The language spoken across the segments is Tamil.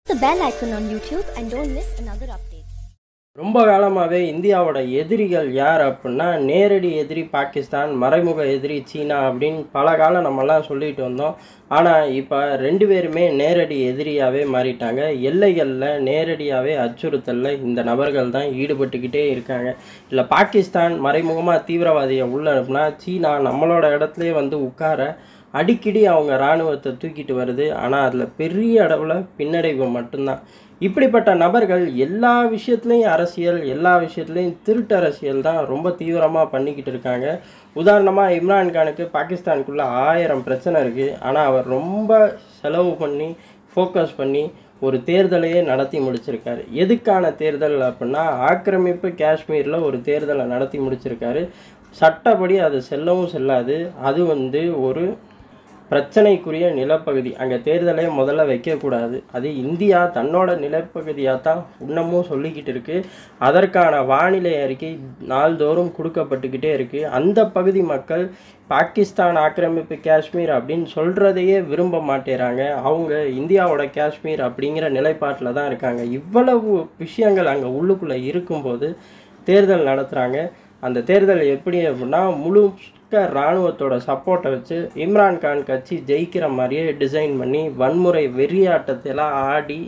the bell icon on YouTube and don't miss another update. ரொம்ப காலமாகவே இந்தியாவோட எதிரிகள் யார் அப்படின்னா நேரடி எதிரி பாகிஸ்தான் மறைமுக எதிரி சீனா அப்படின்னு பல காலம் நம்மலாம் சொல்லிட்டு வந்தோம் ஆனால் இப்போ ரெண்டு பேருமே நேரடி எதிரியாகவே மாறிட்டாங்க எல்லைகளில் நேரடியாகவே அச்சுறுத்தலில் இந்த நபர்கள் தான் ஈடுபட்டுக்கிட்டே இருக்காங்க இல்லை பாகிஸ்தான் மறைமுகமாக தீவிரவாதியை உள்ள அனுப்புனா சீனா நம்மளோட இடத்துலயே வந்து உட்கார அடிக்கடி அவங்க இராணுவத்தை தூக்கிட்டு வருது ஆனால் அதில் பெரிய அளவில் பின்னடைவு மட்டும்தான் இப்படிப்பட்ட நபர்கள் எல்லா விஷயத்துலையும் அரசியல் எல்லா விஷயத்துலையும் திருட்டு அரசியல் தான் ரொம்ப தீவிரமாக பண்ணிக்கிட்டு இருக்காங்க உதாரணமாக இம்ரான்கானுக்கு பாகிஸ்தானுக்குள்ளே ஆயிரம் பிரச்சனை இருக்குது ஆனால் அவர் ரொம்ப செலவு பண்ணி ஃபோக்கஸ் பண்ணி ஒரு தேர்தலையே நடத்தி முடிச்சிருக்காரு எதுக்கான தேர்தல் அப்படின்னா ஆக்கிரமிப்பு காஷ்மீரில் ஒரு தேர்தலை நடத்தி முடிச்சிருக்காரு சட்டப்படி அது செல்லவும் செல்லாது அது வந்து ஒரு பிரச்சனைக்குரிய நிலப்பகுதி அங்கே தேர்தலே முதல்ல வைக்கக்கூடாது அது இந்தியா தன்னோட நிலப்பகுதியாக தான் இன்னமும் சொல்லிக்கிட்டு இருக்கு அதற்கான வானிலை அறிக்கை நாள்தோறும் கொடுக்கப்பட்டுக்கிட்டே இருக்கு அந்த பகுதி மக்கள் பாகிஸ்தான் ஆக்கிரமிப்பு காஷ்மீர் அப்படின்னு சொல்கிறதையே விரும்ப மாட்டேறாங்க அவங்க இந்தியாவோட காஷ்மீர் அப்படிங்கிற நிலைப்பாட்டில் தான் இருக்காங்க இவ்வளவு விஷயங்கள் அங்கே உள்ளுக்குள்ளே இருக்கும்போது தேர்தல் நடத்துகிறாங்க அந்த தேர்தல் எப்படி அப்படின்னா முழுக்க இராணுவத்தோட சப்போர்ட்டை வச்சு இம்ரான்கான் கட்சி ஜெயிக்கிற மாதிரியே டிசைன் பண்ணி வன்முறை வெறியாட்டத்தெல்லாம் ஆடி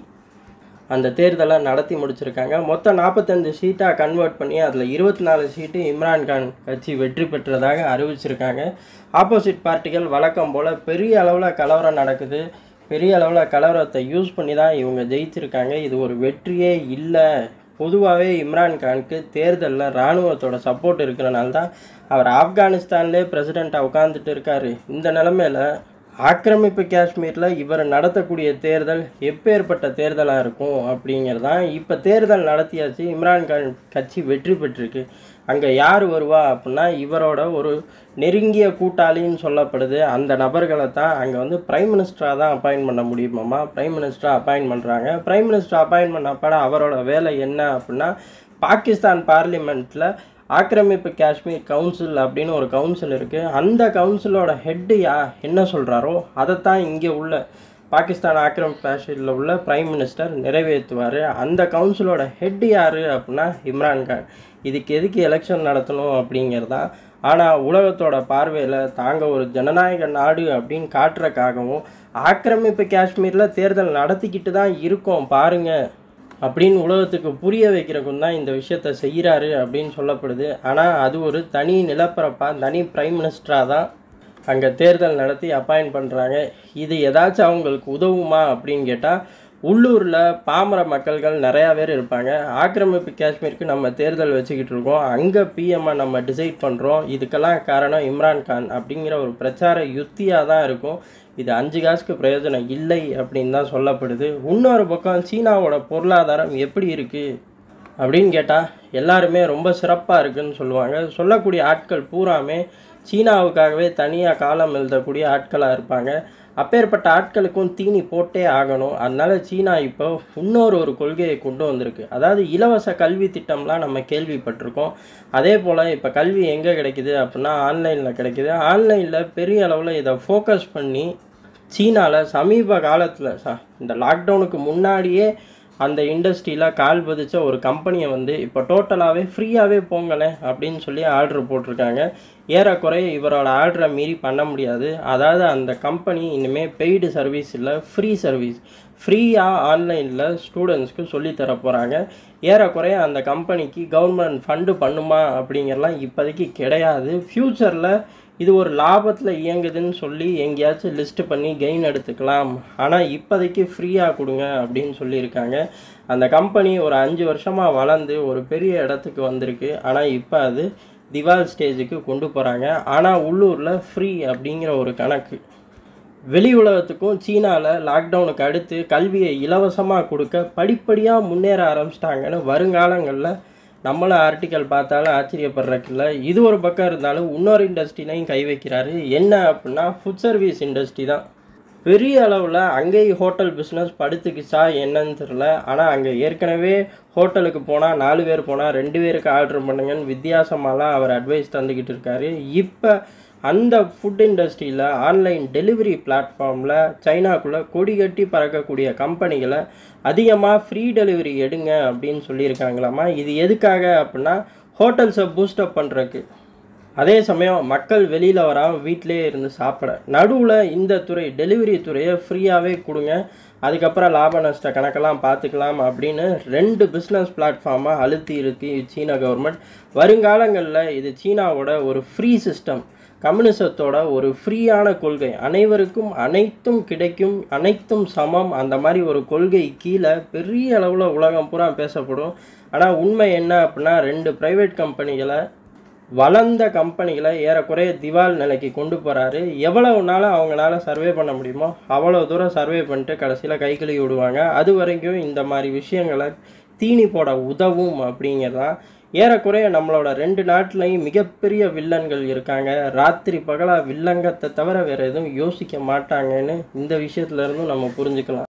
அந்த தேர்தலை நடத்தி முடிச்சிருக்காங்க மொத்தம் நாற்பத்தஞ்சு சீட்டாக கன்வெர்ட் பண்ணி அதில் இருபத்தி நாலு சீட்டு இம்ரான்கான் கட்சி வெற்றி பெற்றதாக அறிவிச்சிருக்காங்க ஆப்போசிட் பார்ட்டிகள் வழக்கம் போல் பெரிய அளவில் கலவரம் நடக்குது பெரிய அளவில் கலவரத்தை யூஸ் பண்ணி தான் இவங்க ஜெயிச்சிருக்காங்க இது ஒரு வெற்றியே இல்லை பொதுவாகவே இம்ரான்கானுக்கு தேர்தலில் இராணுவத்தோட சப்போர்ட் இருக்கிறனால தான் அவர் ஆப்கானிஸ்தான்லேயே பிரசிடெண்ட்டாக உட்காந்துட்டு இருக்காரு இந்த நிலமையில ஆக்கிரமிப்பு காஷ்மீரில் இவர் நடத்தக்கூடிய தேர்தல் எப்பேற்பட்ட தேர்தலாக இருக்கும் அப்படிங்கிறது தான் இப்போ தேர்தல் நடத்தியாச்சு இம்ரான்கான் கட்சி வெற்றி பெற்றிருக்கு அங்கே யார் வருவா அப்படின்னா இவரோட ஒரு நெருங்கிய கூட்டாளின்னு சொல்லப்படுது அந்த நபர்களை தான் அங்கே வந்து பிரைம் மினிஸ்டராக தான் அப்பாயின்ட் பண்ண முடியுமாம்மா பிரைம் மினிஸ்டராக அப்பாயின்ட் பண்ணுறாங்க பிரைம் மினிஸ்டர் அப்பாயின்ட் பண்ணப்பட அவரோட வேலை என்ன அப்படின்னா பாகிஸ்தான் பார்லிமெண்ட்டில் ஆக்கிரமிப்பு காஷ்மீர் கவுன்சில் அப்படின்னு ஒரு கவுன்சில் இருக்குது அந்த கவுன்சிலோட ஹெட்டு யா என்ன சொல்கிறாரோ அதைத்தான் இங்கே உள்ள பாகிஸ்தான் ஆக்கிரமிப்பு காஷ்மீரில் உள்ள பிரைம் மினிஸ்டர் நிறைவேற்றுவார் அந்த கவுன்சிலோட ஹெட் யார் அப்படின்னா இம்ரான்கான் இதுக்கு எதுக்கு எலெக்ஷன் நடத்தணும் அப்படிங்கிறது தான் ஆனால் உலகத்தோட பார்வையில் தாங்க ஒரு ஜனநாயக நாடு அப்படின்னு காட்டுறக்காகவும் ஆக்கிரமிப்பு காஷ்மீரில் தேர்தல் நடத்திக்கிட்டு தான் இருக்கோம் பாருங்கள் அப்படின்னு உலகத்துக்கு புரிய வைக்கிறக்கும் தான் இந்த விஷயத்த செய்கிறாரு அப்படின்னு சொல்லப்படுது ஆனால் அது ஒரு தனி நிலப்பரப்பாக தனி பிரைம் மினிஸ்டராக தான் அங்கே தேர்தல் நடத்தி அப்பாயின்ட் பண்ணுறாங்க இது ஏதாச்சும் அவங்களுக்கு உதவுமா அப்படின்னு கேட்டால் உள்ளூரில் பாமர மக்கள்கள் நிறையா பேர் இருப்பாங்க ஆக்கிரமிப்பு காஷ்மீருக்கு நம்ம தேர்தல் வச்சுக்கிட்டு இருக்கோம் அங்கே பிஎம்ஐ நம்ம டிசைட் பண்ணுறோம் இதுக்கெல்லாம் காரணம் இம்ரான்கான் அப்படிங்கிற ஒரு பிரச்சார யுத்தியாக தான் இருக்கும் இது அஞ்சு காசுக்கு பிரயோஜனம் இல்லை அப்படின்னு தான் சொல்லப்படுது இன்னொரு பக்கம் சீனாவோட பொருளாதாரம் எப்படி இருக்குது அப்படின்னு கேட்டால் எல்லாருமே ரொம்ப சிறப்பாக இருக்குன்னு சொல்லுவாங்க சொல்லக்கூடிய ஆட்கள் பூராமே சீனாவுக்காகவே தனியாக காலம் எழுதக்கூடிய ஆட்களாக இருப்பாங்க அப்பேற்பட்ட ஆட்களுக்கும் தீனி போட்டே ஆகணும் அதனால சீனா இப்போ இன்னொரு ஒரு கொள்கையை கொண்டு வந்திருக்கு அதாவது இலவச கல்வி திட்டம்லாம் நம்ம கேள்விப்பட்டிருக்கோம் அதே போல் இப்போ கல்வி எங்கே கிடைக்குது அப்படின்னா ஆன்லைனில் கிடைக்குது ஆன்லைனில் பெரிய அளவில் இதை ஃபோக்கஸ் பண்ணி சீனாவில் சமீப காலத்தில் ச இந்த லாக்டவுனுக்கு முன்னாடியே அந்த இண்டஸ்ட்ரியில் கால் பதிச்ச ஒரு கம்பெனியை வந்து இப்போ டோட்டலாகவே ஃப்ரீயாகவே போங்களேன் அப்படின்னு சொல்லி ஆர்டர் போட்டிருக்காங்க ஏறக்குறைய இவரோட ஆர்டரை மீறி பண்ண முடியாது அதாவது அந்த கம்பெனி இனிமேல் பெய்டு சர்வீஸ் இல்லை ஃப்ரீ சர்வீஸ் ஃப்ரீயாக ஆன்லைனில் ஸ்டூடெண்ட்ஸ்க்கு சொல்லித்தர போகிறாங்க ஏறக்குறைய அந்த கம்பெனிக்கு கவர்மெண்ட் ஃபண்டு பண்ணுமா அப்படிங்கிறலாம் இப்போதைக்கு கிடையாது ஃப்யூச்சரில் இது ஒரு லாபத்தில் இயங்குதுன்னு சொல்லி எங்கேயாச்சும் லிஸ்ட்டு பண்ணி கெயின் எடுத்துக்கலாம் ஆனால் இப்போதைக்கு ஃப்ரீயாக கொடுங்க அப்படின்னு சொல்லியிருக்காங்க அந்த கம்பெனி ஒரு அஞ்சு வருஷமாக வளர்ந்து ஒரு பெரிய இடத்துக்கு வந்திருக்கு ஆனால் இப்போ அது திவால் ஸ்டேஜுக்கு கொண்டு போகிறாங்க ஆனால் உள்ளூரில் ஃப்ரீ அப்படிங்கிற ஒரு கணக்கு வெளி உலகத்துக்கும் சீனாவில் லாக்டவுனுக்கு அடுத்து கல்வியை இலவசமாக கொடுக்க படிப்படியாக முன்னேற ஆரம்பிச்சிட்டாங்கன்னு வருங்காலங்களில் நம்மளும் ஆர்டிக்கல் பார்த்தாலும் ஆச்சரியப்படுறதுல இது ஒரு பக்கம் இருந்தாலும் இன்னொரு இண்டஸ்ட்ரிலையும் கை வைக்கிறாரு என்ன அப்படின்னா ஃபுட் சர்வீஸ் இண்டஸ்ட்ரி தான் பெரிய அளவில் அங்கேயும் ஹோட்டல் பிஸ்னஸ் படுத்துக்குச்சா என்னன்னு தெரில ஆனால் அங்கே ஏற்கனவே ஹோட்டலுக்கு போனால் நாலு பேர் போனால் ரெண்டு பேருக்கு ஆர்டர் பண்ணுங்கன்னு வித்தியாசமாலாம் அவர் அட்வைஸ் தந்துக்கிட்டு இருக்காரு இப்போ அந்த ஃபுட் இண்டஸ்ட்ரியில் ஆன்லைன் டெலிவரி பிளாட்ஃபார்மில் சைனாக்குள்ளே கொடி கட்டி பறக்கக்கூடிய கம்பெனிகளை அதிகமாக ஃப்ரீ டெலிவரி எடுங்க அப்படின்னு சொல்லியிருக்காங்களாமா இது எதுக்காக அப்படின்னா ஹோட்டல்ஸை பூஸ்டப் பண்ணுறதுக்கு அதே சமயம் மக்கள் வெளியில் வராமல் வீட்டிலே இருந்து சாப்பிட நடுவில் இந்த துறை டெலிவரி துறையை ஃப்ரீயாகவே கொடுங்க அதுக்கப்புறம் லாப நஷ்ட கணக்கெல்லாம் பார்த்துக்கலாம் அப்படின்னு ரெண்டு பிஸ்னஸ் பிளாட்ஃபார்மாக அழுத்தி இருக்கு சீன கவர்மெண்ட் வருங்காலங்களில் இது சீனாவோட ஒரு ஃப்ரீ சிஸ்டம் கம்யூனிசத்தோட ஒரு ஃப்ரீயான கொள்கை அனைவருக்கும் அனைத்தும் கிடைக்கும் அனைத்தும் சமம் அந்த மாதிரி ஒரு கொள்கை கீழே பெரிய அளவில் உலகம் பூரா பேசப்படும் ஆனால் உண்மை என்ன அப்படின்னா ரெண்டு ப்ரைவேட் கம்பெனிகளை வளர்ந்த கம்பெனிகளை ஏறக்குறைய திவால் நிலைக்கு கொண்டு போகிறாரு எவ்வளவு நாள் அவங்களால சர்வே பண்ண முடியுமோ அவ்வளோ தூரம் சர்வே பண்ணிட்டு கடைசியில் கை கழுவி விடுவாங்க அது வரைக்கும் இந்த மாதிரி விஷயங்களை தீனி போட உதவும் அப்படிங்கிறதான் ஏறக்குறைய நம்மளோட ரெண்டு நாட்டிலையும் மிகப்பெரிய வில்லன்கள் இருக்காங்க ராத்திரி பகலாக வில்லங்கத்தை தவிர வேறு எதுவும் யோசிக்க மாட்டாங்கன்னு இந்த விஷயத்துல இருந்தும் நம்ம புரிஞ்சுக்கலாம்